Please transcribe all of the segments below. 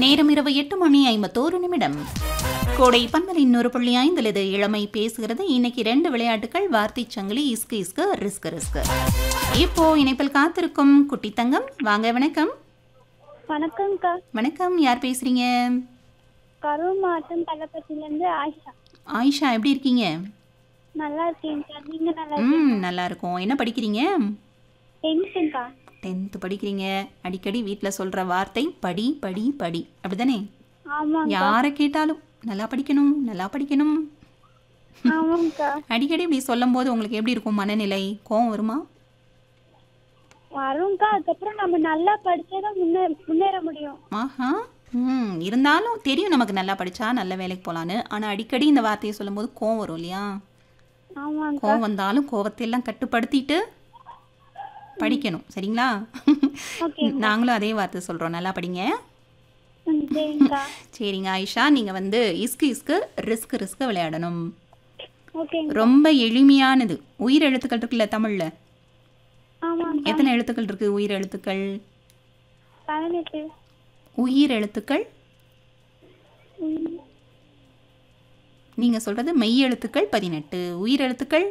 நேரம் இரவு எட்டு மணி ஐம்பத்தோரு நிமிடம் கோடை பன்மலை இன்னொரு புள்ளி ஐந்தில் இது இளமை பேசுகிறது இன்னைக்கு ரெண்டு விளையாட்டுகள் வார்த்தை சங்கிலி இஸ்கு இஸ்கு ரிஸ்க் ரிஸ்க் இப்போ இணைப்பில் காத்திருக்கும் குட்டி தங்கம் வாங்க வணக்கம் வணக்கம்க்கா வணக்கம் யார் பேசுறீங்க கரூர் மாவட்டம் தலப்பட்டிலேருந்து ஆயிஷா ஆயிஷா எப்படி இருக்கீங்க நல்லா இருக்கேன்க்கா நீங்க நல்லா ம் நல்லா இருக்கும் என்ன படிக்கிறீங்க டென்ஷன்க்கா டென்த்து படிக்கிறீங்க அடிக்கடி வீட்டில் சொல்கிற வார்த்தை படி படி படி அப்படிதானே ஆமாங்க யாரை கேட்டாலும் நல்லா படிக்கணும் நல்லா படிக்கணும் ஆமாங்கக்கா அடிக்கடி இப்படி சொல்லும்போது உங்களுக்கு எப்படி இருக்கும் மனநிலை கோவம் வருமா வரும்க்கா அதுக்கப்புறம் நம்ம நல்லா படிச்சாதான் முன்னே முன்னேற முடியும் ஆஹா ம் இருந்தாலும் தெரியும் நமக்கு நல்லா படித்தா நல்ல வேலைக்கு போகலான்னு ஆனால் அடிக்கடி இந்த வார்த்தையை சொல்லும்போது கோவம் வரும் இல்லையா ஆமாங்கக்கா கோவம் வந்தாலும் கோவத்தையெல்லாம் கட்டுப்படுத்திட்டு படிக்கணும் சரிங்களா ஓகே நாங்களும் அதே வார்த்தை சொல்கிறோம் நல்லா படிங்க ம், சரிங்கக்கா சரிங்க ஆயிஷா நீங்கள் வந்து இஸ்கு இஸ்கு ரிஸ்க் ரிஸ்க் விளையாடணும் ஓகேங்க ரொம்ப எளிமையானது உயிர் எழுத்துக்கள் இருக்குல்ல தமிழில் ஆமாங்கக்கா எத்தனை எழுத்துக்கள் இருக்குது உயிர் எழுத்துக்கள் பதினெட்டு உயிர் எழுத்துக்கள் ம், நீங்கள் சொல்கிறது மெய் எழுத்துக்கள் பதினெட்டு உயிர் எழுத்துக்கள்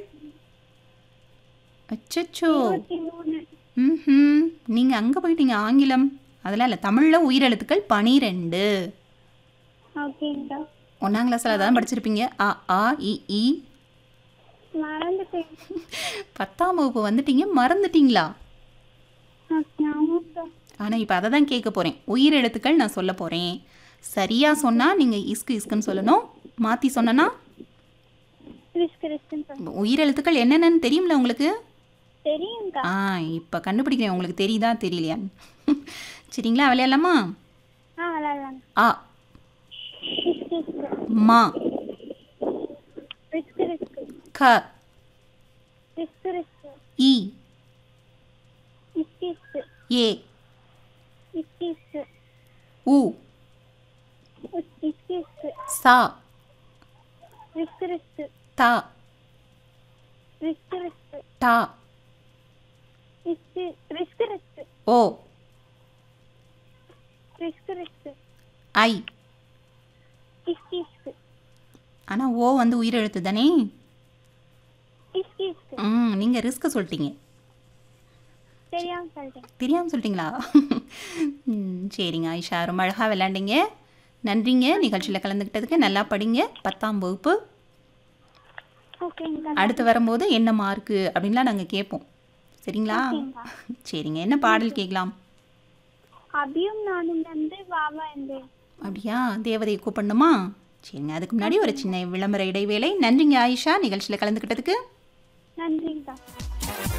அச்சச்சோ இருபத்தி மூணு ம் நீங்கள் அங்கே போயிட்டீங்க ஆங்கிலம் அதெல்லாம் இல்லை தமிழில் உயிர் எழுத்துக்கள் பனிரெண்டு ஓகேங்கக்கா ஒன்றாம் கிளாஸில் அதான் படிச்சிருப்பீங்க அ ஆ இ ஈ மறந்துட்டேன் பத்தாம் வகுப்பு வந்துட்டீங்க மறந்துட்டீங்களா ஓகே, ஆமாங்கக்கா ஆனால் இப்போ அதை தான் கேட்க போகிறேன் உயிர் எழுத்துக்கள் நான் சொல்ல போகிறேன் சரியாக சொன்னால் நீங்கள் இஸ்கு இஸ்குன்னு சொல்லணும் மாற்றி சொன்னனா ரிஸ்க் ரிஸ்க்குன்னு உயிர் எழுத்துக்கள் என்னென்னு தெரியும்ல உங்களுக்கு தெரியுங்கக்கா ஆ இப்போ கண்டுபிடிக்கிறேன் உங்களுக்கு தெரியுதா தெரியலையான்னு சரிங்களா விளையாடலாமா ஆ விளாட்லாங்க ஆ ரிஸ்க் ரிஸ்க் மா ரிஸ்க் ரிஸ்க் க ரிஸ்க் ரிஸ்க் இ இஸ்க் இஸ்க் ஏ இஸ்க் இஸ்க் உ இஸ்க் இஸ்க் சா ரிஸ்க் ரிஸ்க் தா ரிஸ்க் ரிஸ்க் டா இஸ்க் ரிஸ்க் ரிஸ்க் ஓ ரிஸ்க் ரிஸ்க் ஐ இஸ்க் இஸ்க் ஆனால் ஓ வந்து உயிர் எழுத்து தானே இஸ்க் இஸ்க் ம் நீங்கள் ரிஸ்க் சொல்லிட்டீங்க தெரியாம சொல்லிட்டேன் தெரியாமல் சொல்லிட்டீங்களா ம், சரிங்க ஆயிஷா ரொம்ப அழகாக விளையாண்டீங்க நன்றிங்க நிகழ்ச்சியில் கலந்துக்கிட்டதுக்கு நல்லா படிங்க பத்தாம் வகுப்பு ஓகேங்கக்கா அடுத்து வரும்போது என்ன மார்க்கு அப்படின்லாம் நாங்கள் கேட்போம் சரிங்களா ஓகேங்கக்கா. சரிங்க என்ன பாடல் கேட்கலாம் அபியும் நானும் வந்து வாவா என்று அப்படியா தேவதையை கூப்பிடணுமா சரிங்க அதுக்கு முன்னாடி ஒரு சின்ன விளம்பர இடைவேளை நன்றிங்க ஆயிஷா நிகழ்ச்சியில் கலந்துக்கிட்டதுக்கு நன்றிங்கக்கா